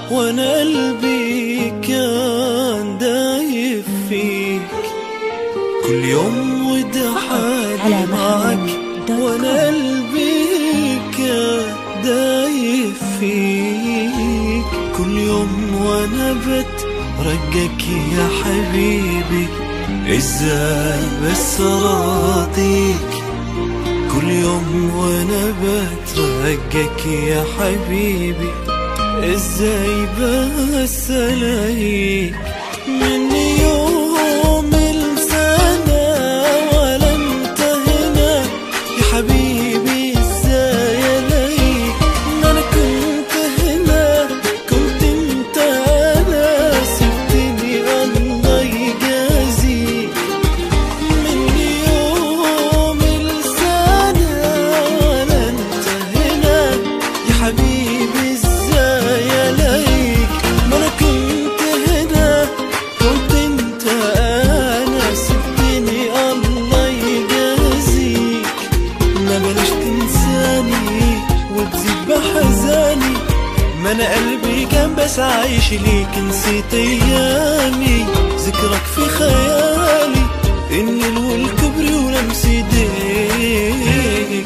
وانا قلبي كان دايب فيك كل يوم وده حالي معك وانا قلبي كان دايب فيك كل يوم وانا بترجك يا حبيبي ازاي بس راضيك كل يوم وانا بترجك يا حبيبي ازاي بس الاقيك من يوم السنة ولا انت هنا يا حبيبي ازاي الاقيك ما انا كنت هنا كنت انت انا سبتني الله يجازيك من يوم السنة ولا انت هنا يا حبيبي ازاي الاقيك ما انا كنت هنا كنت انت انا سبتني الله يجازيك ما بلاش تنساني وتزيد بحزاني ما انا قلبي كان بس عايش ليك نسيت ايامي ذكرك في خيالي النيل والكبر ولمس ايديك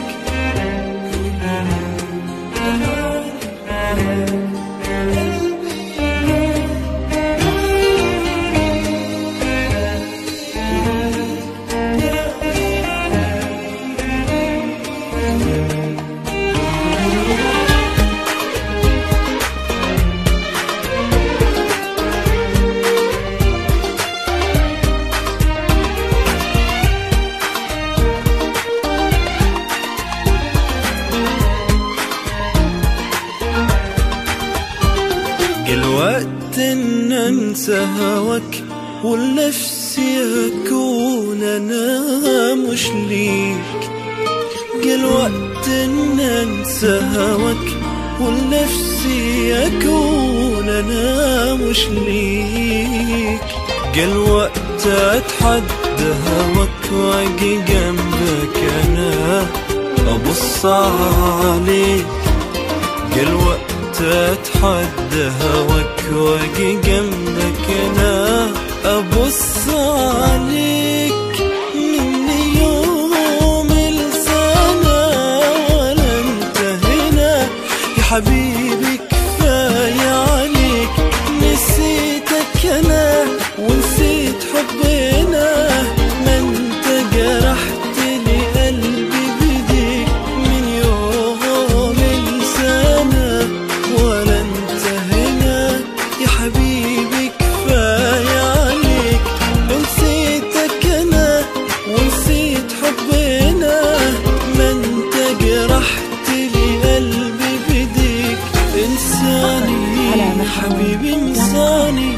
جه الوقت ان انسى هواك ولنفسي اكون انا مش ليك جه الوقت ان انسى هواك ولنفسي اكون انا مش ليك جه الوقت اتحدى هواك واجي جنبك انا ابص عليك جه الوقت اتحدى هواك واجي جنبك انا ابص عليك من يوم السنة ولا انت هنا يا حبيبي كفاية عليك نسيتك انا ونسيت حبنا ما انت جرحت لي قلبي بديك من يوم السنة ولا انت هنا يا حبيبي كفاية عليك نسيتك انا ونسيت حبنا ما انت جرحت لي قلبي بديك انساني على حبيبي انساني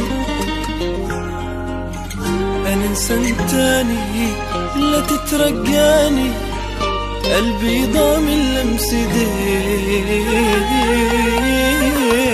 انا انسان تاني لا تترجاني قلبي ضامن لمس ايديك